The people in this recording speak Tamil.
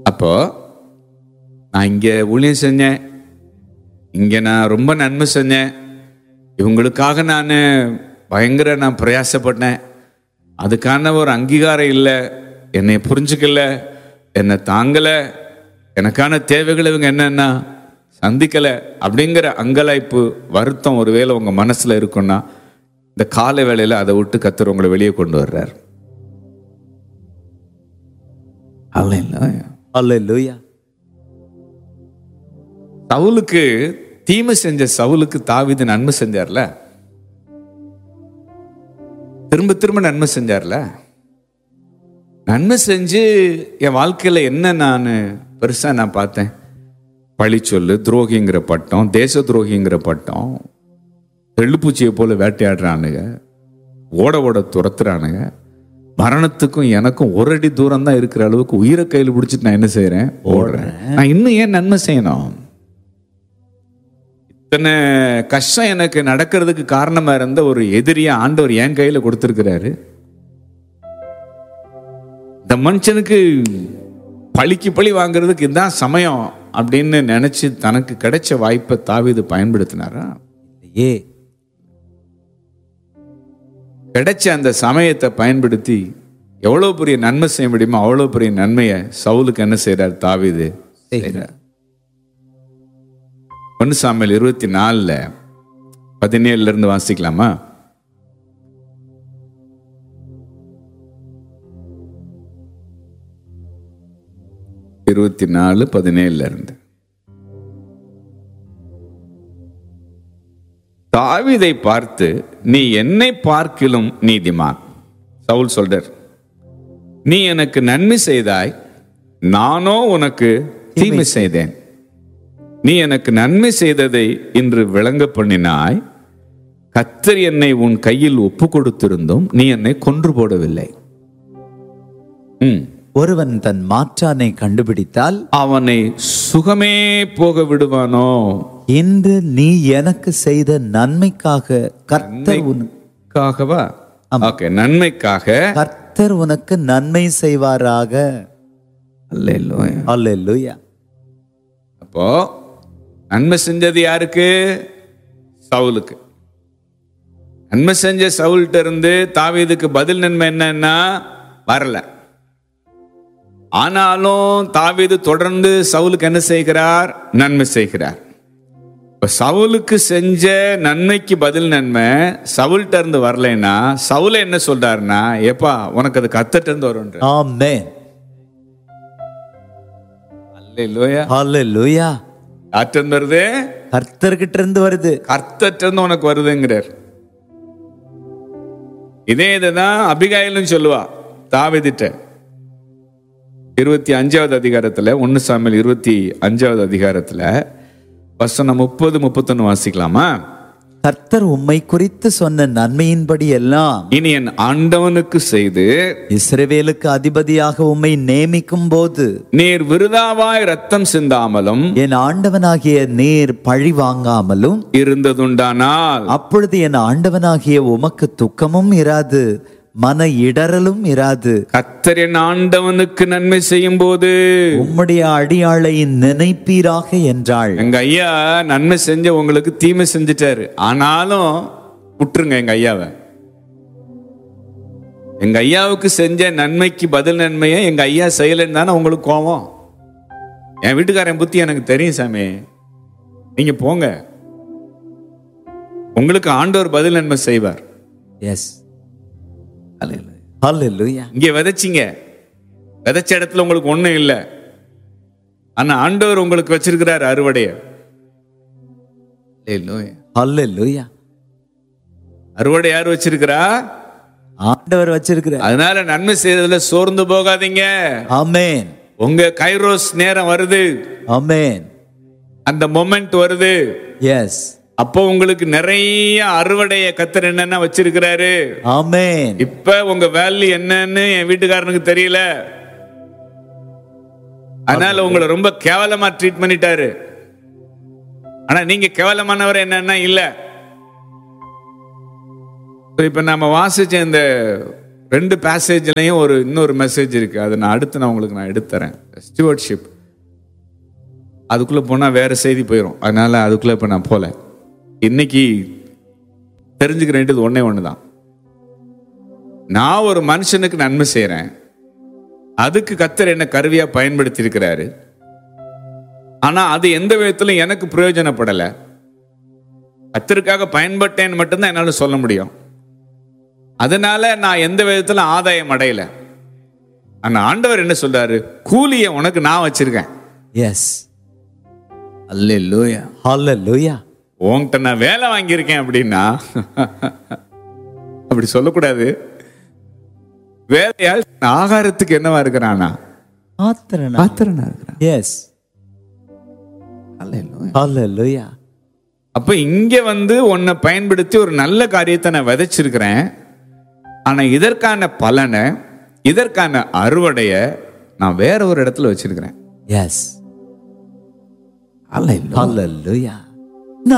அப்போ நான் இங்கே ஊழியம் செஞ்சேன் இங்கே நான் ரொம்ப நன்மை செஞ்சேன் இவங்களுக்காக நான் பயங்கர நான் பிரயாசப்பட்டேன் அதுக்கான ஒரு அங்கீகாரம் இல்லை என்னை புரிஞ்சுக்கல என்னை தாங்கலை எனக்கான தேவைகள் இவங்க என்னன்னா சந்திக்கலை அப்படிங்கிற அங்கலாய்ப்பு வருத்தம் ஒருவேளை உங்கள் மனசில் இருக்குன்னா இந்த காலை வேளையில் அதை விட்டு கத்தர் உங்களை வெளியே கொண்டு வர்றார் Hallelujah. அல்லேலூயா சவுலுக்கு தீமை செஞ்ச சவுலுக்கு தாவீது நன்மை செஞ்சார்ல திரும்ப திரும்ப நன்மை செஞ்சார்ல நன்மை செஞ்சு என் வாழ்க்கையில என்ன நான் பெருசா நான் பார்த்தேன் பழி சொல்லு துரோகிங்கிற பட்டம் தேச துரோகிங்கிற பட்டம் தெள்ளுப்பூச்சியை போல வேட்டையாடுறானுங்க ஓட ஓட துரத்துறானுங்க மரணத்துக்கும் எனக்கும் ஒரு அடி தூரம் தான் இருக்கிற அளவுக்கு உயிரை கையில் பிடிச்சிட்டு நான் என்ன செய்றேன் ஓடுறேன் நான் இன்னும் ஏன் நன்மை செய்யணும் இத்தனை கஷ்டம் எனக்கு நடக்கிறதுக்கு காரணமா இருந்த ஒரு எதிரியை ஆண்டவர் என் கையில கொடுத்திருக்கிறாரு இந்த மனுஷனுக்கு பழிக்கு பழி வாங்குறதுக்கு இதுதான் சமயம் அப்படின்னு நினைச்சு தனக்கு கிடைச்ச வாய்ப்பை தாவீது பயன்படுத்தினாரா ஏ கிடைச்ச அந்த சமயத்தை பயன்படுத்தி எவ்வளவு பெரிய நன்மை செய்ய முடியுமோ அவ்வளவு பெரிய நன்மையை சவுலுக்கு என்ன செய்றார் தாவீது செய்றார் ஒன்று சாமியல் இருபத்தி நாலுல பதினேழுல இருந்து வாசிக்கலாமா இருபத்தி நாலு பதினேழுல இருந்து தாவீதை பார்த்து நீ என்னை பார்க்கிலும் நீதிமான் சவுல் சொல்றார் நீ எனக்கு நன்மை செய்தாய் நானோ உனக்கு தீமை செய்தேன் நீ எனக்கு நன்மை செய்ததை இன்று விளங்க பண்ணினாய் கத்தர் என்னை உன் கையில் ஒப்பு கொடுத்திருந்தும் நீ என்னை கொன்று போடவில்லை ம். ஒருவன் தன் மாற்றானை கண்டுபிடித்தால் அவனை சுகமே போக விடுவானோ இன்று நீ எனக்கு செய்த நன்மைக்காக கர்த்தர் உன் நன்மைக்காகவா ஓகே நன்மைக்காக கர்த்தர் உனக்கு நன்மை செய்வாராக அல்லேலூயா. அல்லேலூயா அப்போ நன்மை செஞ்சது யாருக்கு சவுலுக்கு நன்மை செஞ்ச சவுல்கிட்ட இருந்து தாவீதுக்கு பதில் நன்மை என்னன்னா வரல ஆனாலும் தாவீது தொடர்ந்து சவுலுக்கு என்ன செய்கிறார் நன்மை செய்கிறார் இப்ப சவுலுக்கு செஞ்ச நன்மைக்கு பதில் நன்மை சவுல்கிட்ட இருந்து வரலைன்னா சவுல என்ன சொல்றாருன்னா ஏப்பா உனக்கு அது கத்தட்ட இருந்து வரும்ன்ற ஆமென் அல்லேலூயா அல்லேலூயா யார்கிட்ட இருந்து வருது கர்த்தர்கிட்ட இருந்து வருது கர்த்தட்ட இருந்து உனக்கு வருதுங்கிறார் இதே இதுதான் அபிகாயிலும் சொல்லுவா தாவிதிட்ட இருபத்தி அஞ்சாவது அதிகாரத்துல ஒன்னு சாமியல் இருபத்தி அஞ்சாவது அதிகாரத்துல வசனம் முப்பது முப்பத்தொன்னு வாசிக்கலாமா கர்த்தர் உம்மை குறித்து சொன்ன நன்மையின்படி எல்லாம் இனி என் ஆண்டவனுக்கு செய்து இஸ்ரவேலுக்கு அதிபதியாக உம்மை நேமிக்கும் போது நீர் விருதாவாய் ரத்தம் சிந்தாமலும் என் ஆண்டவனாகிய நீர் பழி வாங்காமலும் இருந்ததுண்டானால் அப்பொழுது என் ஆண்டவனாகிய உமக்கு துக்கமும் இராது மன இடறலும் இராது கத்தர் என் ஆண்டவனுக்கு நன்மை செய்யும் போது உம்முடைய அடியாளை நினைப்பீராக என்றாள் எங்க ஐயா நன்மை செஞ்ச உங்களுக்கு தீமை செஞ்சுட்டாரு ஆனாலும் விட்டுருங்க எங்க ஐயாவை எங்க ஐயாவுக்கு செஞ்ச நன்மைக்கு பதில் நன்மையை எங்க ஐயா செய்யலைன்னு தானே உங்களுக்கு கோவம் என் வீட்டுக்காரன் புத்தி எனக்கு தெரியும் சாமி நீங்க போங்க உங்களுக்கு ஆண்டவர் பதில் நன்மை செய்வார் எஸ் ஹalleluya இங்க விதைச்சிங்க விதைச்ச இடத்துல உங்களுக்கு ஒண்ணும் இல்லை ஆனா ஆண்டவர் உங்களுக்கு வச்சிருக்கிறார் அறுவடைய ஹalleluya அறுவடை யார் வச்சிருக்கிறா ஆண்டவர் வச்சிருக்கிறார் அதனால நன்மை செய்யறதுல சோர்ந்து போகாதீங்க ஆமென் உங்க கைரோஸ் நேரம் வருது ஆமென் அந்த மொமெண்ட் வருது எஸ் அப்போ உங்களுக்கு நிறைய அறுவடைய கத்தர் என்னென்ன வச்சிருக்கிறாரு ஆமென் இப்ப உங்க வேல்யூ என்னன்னு என் வீட்டுக்காரனுக்கு தெரியல அதனால உங்களை ரொம்ப கேவலமா ட்ரீட் பண்ணிட்டாரு ஆனா நீங்க கேவலமானவர் என்னன்னா இல்ல இப்ப நம்ம வாசிச்ச இந்த ரெண்டு பேசேஜ்லையும் ஒரு இன்னொரு மெசேஜ் இருக்கு அது நான் அடுத்து நான் உங்களுக்கு நான் எடுத்துறேன் ஸ்டுவர்ட்ஷிப் அதுக்குள்ள போனா வேற செய்தி போயிடும் அதனால அதுக்குள்ள இப்ப நான் போல இன்னைக்கு தெரிஞ்சுக்க வேண்டியது ஒண்ணே ஒண்ணுதான் நான் ஒரு மனுஷனுக்கு நன்மை செய்றேன் அதுக்கு கத்தர் என்ன கருவியா பயன்படுத்தி இருக்கிறாரு ஆனா அது எந்த விதத்திலும் எனக்கு பிரயோஜனப்படலை கத்தருக்காக பயன்பட்டேன்னு மட்டும்தான் என்னால சொல்ல முடியும் அதனால நான் எந்த விதத்துல ஆதாயம் அடையல ஆனா ஆண்டவர் என்ன சொல்றாரு கூலியை உனக்கு நான் வச்சிருக்கேன் எஸ் அல்லேலூயா ஹalleluya உன்கிட்ட நான் வேலை வாங்கியிருக்கேன் அப்படின்னா அப்படி சொல்லக்கூடாது வேலையால் நான் ஆகாரத்துக்கு என்னவா இருக்கிறானா ஆத்திரனா பாத்திரனா இருக்கிறான் எஸ் ஹalleluya அப்ப இங்க வந்து உன்னை பயன்படுத்தி ஒரு நல்ல காரியத்தை நான் விதைச்சிருக்கிறேன் ஆனா இதற்கான பலனை இதற்கான அறுவடைய நான் வேற ஒரு இடத்துல வச்சிருக்கிறேன் எஸ் ஹalleluya